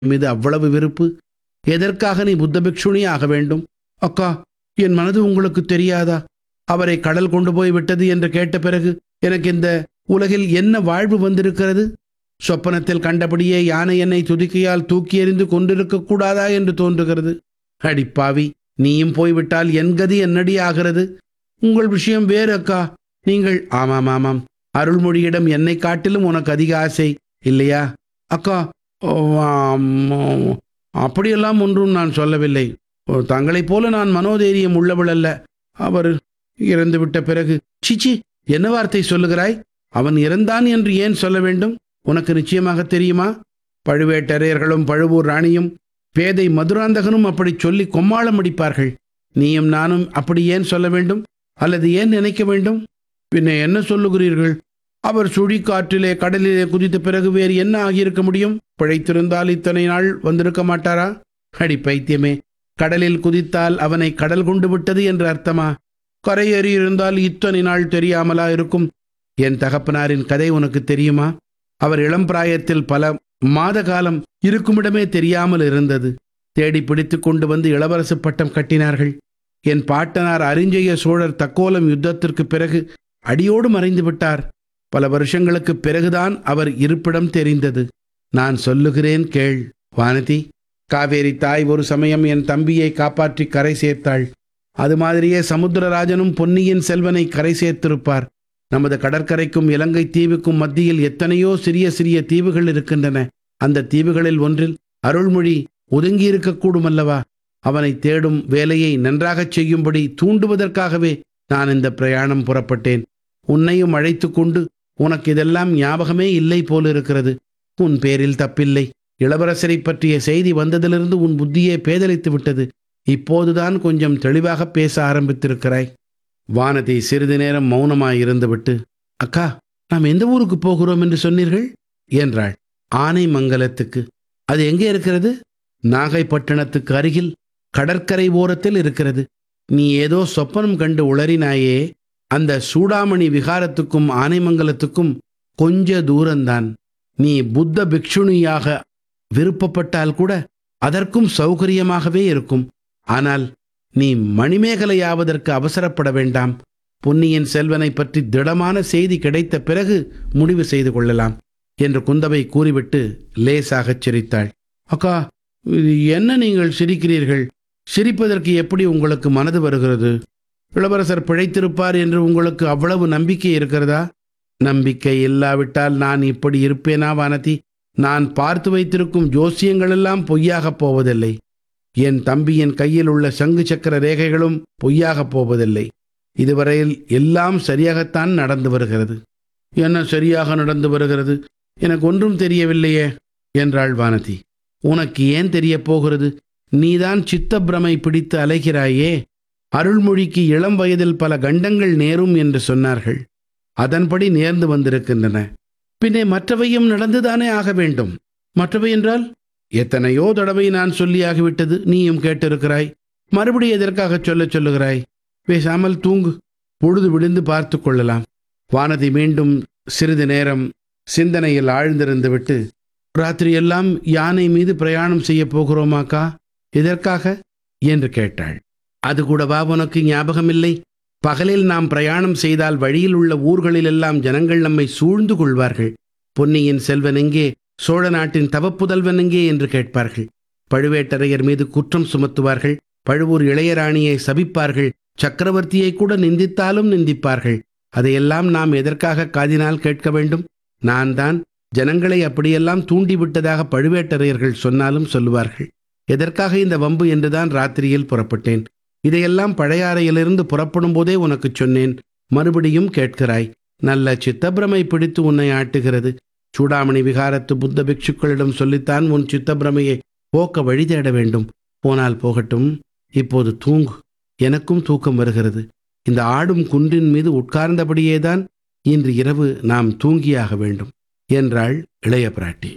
மீது அவ்வளவு வெறுப்பு எதற்காக நீ புத்த பிக்ஷுனி ஆக வேண்டும் அக்கா என் மனது உங்களுக்கு தெரியாதா அவரை கடல் கொண்டு போய் விட்டது என்று கேட்ட பிறகு எனக்கு இந்த உலகில் என்ன வாழ்வு வந்திருக்கிறது சொப்பனத்தில் கண்டபடியே யானை என்னை துதிக்கையால் தூக்கி எறிந்து கொண்டிருக்க கூடாதா என்று தோன்றுகிறது அடிப்பாவி நீயும் போய்விட்டால் என் கதி என்னடி ஆகிறது உங்கள் விஷயம் வேறு அக்கா நீங்கள் ஆமாம் ஆமாம் அருள்மொழியிடம் என்னை காட்டிலும் உனக்கு அதிக ஆசை இல்லையா அக்கா ஓ, ஆம், அப்படியெல்லாம் ஒன்றும் நான் சொல்லவில்லை ஓ, தங்களைப் போல நான் மனோதைரியம் உள்ளவள் அல்ல அவர் இறந்துவிட்ட பிறகு சிச்சி என்ன வார்த்தை சொல்லுகிறாய் அவன் இறந்தான் என்று ஏன் சொல்ல வேண்டும் உனக்கு நிச்சயமாக தெரியுமா பழுவேட்டரையர்களும் பழுவூர் ராணியும் பேதை மதுராந்தகனும் அப்படி சொல்லி கொம்மாளம் அடிப்பார்கள் நீயும் நானும் அப்படி ஏன் சொல்ல வேண்டும் அல்லது ஏன் நினைக்க வேண்டும் பின்ன என்ன சொல்லுகிறீர்கள் அவர் சுழிக்காற்றிலே கடலிலே குதித்த பிறகு வேறு என்ன ஆகியிருக்க முடியும் பிழைத்திருந்தால் இத்தனை நாள் வந்திருக்க மாட்டாரா அடி பைத்தியமே கடலில் குதித்தால் அவனை கடல் கொண்டு விட்டது என்று அர்த்தமா கரையேறி இருந்தால் இத்தனை நாள் தெரியாமலா இருக்கும் என் தகப்பனாரின் கதை உனக்கு தெரியுமா அவர் இளம் பிராயத்தில் பல மாத காலம் இருக்குமிடமே தெரியாமல் இருந்தது தேடி பிடித்து கொண்டு வந்து இளவரசு பட்டம் கட்டினார்கள் என் பாட்டனார் அரிஞ்சய சோழர் தக்கோலம் யுத்தத்திற்கு பிறகு அடியோடு மறைந்து விட்டார் பல வருஷங்களுக்கு பிறகுதான் அவர் இருப்பிடம் தெரிந்தது நான் சொல்லுகிறேன் கேள் வானதி காவேரி தாய் ஒரு சமயம் என் தம்பியை காப்பாற்றி கரை சேர்த்தாள் அது மாதிரியே சமுத்திரராஜனும் பொன்னியின் செல்வனை கரை சேர்த்திருப்பார் நமது கடற்கரைக்கும் இலங்கை தீவுக்கும் மத்தியில் எத்தனையோ சிறிய சிறிய தீவுகள் இருக்கின்றன அந்த தீவுகளில் ஒன்றில் அருள்மொழி ஒதுங்கியிருக்கக்கூடும் அல்லவா அவனை தேடும் வேலையை நன்றாகச் செய்யும்படி தூண்டுவதற்காகவே நான் இந்த பிரயாணம் புறப்பட்டேன் உன்னையும் அழைத்து கொண்டு உனக்கு இதெல்லாம் ஞாபகமே இல்லை போலிருக்கிறது உன் பேரில் தப்பில்லை இளவரசரை பற்றிய செய்தி வந்ததிலிருந்து உன் புத்தியே பேதலித்து விட்டது இப்போதுதான் கொஞ்சம் தெளிவாக பேச ஆரம்பித்திருக்கிறாய் வானதி சிறிது நேரம் மௌனமாயிருந்துவிட்டு அக்கா நாம் எந்த ஊருக்கு போகிறோம் என்று சொன்னீர்கள் என்றாள் ஆனைமங்கலத்துக்கு அது எங்கே இருக்கிறது நாகைப்பட்டினத்துக்கு அருகில் கடற்கரை ஓரத்தில் இருக்கிறது நீ ஏதோ சொப்பனம் கண்டு உளறினாயே அந்த சூடாமணி விகாரத்துக்கும் ஆனைமங்கலத்துக்கும் கொஞ்ச தூரம்தான் நீ புத்த பிக்ஷுணியாக விருப்பப்பட்டால் கூட அதற்கும் சௌகரியமாகவே இருக்கும் ஆனால் நீ மணிமேகலையாவதற்கு அவசரப்பட வேண்டாம் பொன்னியின் செல்வனை பற்றி திடமான செய்தி கிடைத்த பிறகு முடிவு செய்து கொள்ளலாம் என்று குந்தவை கூறிவிட்டு லேசாகச் சிரித்தாள் அக்கா இது என்ன நீங்கள் சிரிக்கிறீர்கள் சிரிப்பதற்கு எப்படி உங்களுக்கு மனது வருகிறது இளவரசர் பிழைத்திருப்பார் என்று உங்களுக்கு அவ்வளவு நம்பிக்கை இருக்கிறதா நம்பிக்கை இல்லாவிட்டால் நான் இப்படி இருப்பேனா வானதி நான் பார்த்து வைத்திருக்கும் ஜோசியங்களெல்லாம் பொய்யாகப் போவதில்லை என் தம்பியின் கையில் உள்ள சங்கு சக்கர ரேகைகளும் பொய்யாகப் போவதில்லை இதுவரையில் எல்லாம் சரியாகத்தான் நடந்து வருகிறது என்ன சரியாக நடந்து வருகிறது எனக்கு ஒன்றும் தெரியவில்லையே என்றாள் வானதி உனக்கு ஏன் தெரியப் போகிறது நீதான் சித்தப்பிரமை பிடித்து அலைகிறாயே அருள்மொழிக்கு இளம் வயதில் பல கண்டங்கள் நேரும் என்று சொன்னார்கள் அதன்படி நேர்ந்து வந்திருக்கின்றன பின்னே மற்றவையும் நடந்துதானே ஆக வேண்டும் மற்றவை என்றால் எத்தனையோ தடவை நான் சொல்லியாகிவிட்டது நீயும் கேட்டிருக்கிறாய் மறுபடி எதற்காக சொல்லச் சொல்லுகிறாய் பேசாமல் தூங்கு பொழுது விழுந்து பார்த்து கொள்ளலாம் வானதி மீண்டும் சிறிது நேரம் சிந்தனையில் ஆழ்ந்திருந்து விட்டு ராத்திரியெல்லாம் யானை மீது பிரயாணம் செய்ய போகிறோமாக்கா எதற்காக என்று கேட்டாள் அது கூடவா உனக்கு ஞாபகமில்லை பகலில் நாம் பிரயாணம் செய்தால் வழியில் உள்ள ஊர்களிலெல்லாம் ஜனங்கள் நம்மை சூழ்ந்து கொள்வார்கள் பொன்னியின் செல்வன் எங்கே சோழ நாட்டின் தவப்புதல்வன் எங்கே என்று கேட்பார்கள் பழுவேட்டரையர் மீது குற்றம் சுமத்துவார்கள் பழுவூர் இளையராணியை சபிப்பார்கள் சக்கரவர்த்தியை கூட நிந்தித்தாலும் நிந்திப்பார்கள் அதையெல்லாம் நாம் எதற்காக காதினால் கேட்க வேண்டும் நான் தான் ஜனங்களை அப்படியெல்லாம் தூண்டிவிட்டதாக பழுவேட்டரையர்கள் சொன்னாலும் சொல்லுவார்கள் எதற்காக இந்த வம்பு என்றுதான் ராத்திரியில் புறப்பட்டேன் இதையெல்லாம் பழையாறையிலிருந்து புறப்படும் போதே உனக்குச் சொன்னேன் மறுபடியும் கேட்கிறாய் நல்ல சித்தப்பிரமை பிடித்து உன்னை ஆட்டுகிறது சூடாமணி விகாரத்து புத்த பிக்ஷுக்களிடம் சொல்லித்தான் உன் சித்தப்பிரமையை போக்க வழி தேட வேண்டும் போனால் போகட்டும் இப்போது தூங்கு எனக்கும் தூக்கம் வருகிறது இந்த ஆடும் குன்றின் மீது உட்கார்ந்தபடியேதான் இன்று இரவு நாம் தூங்கியாக வேண்டும் என்றாள் இளைய பிராட்டி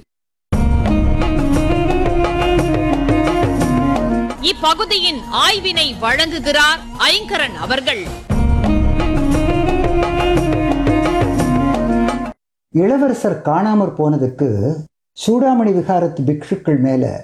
இப்பகுதியின் ஆய்வினை வழங்குகிறார் ஐங்கரன் அவர்கள் இளவரசர் காணாமற் போனதுக்கு சூடாமணி விகாரத்து பிக்ஷுக்கள் மேலே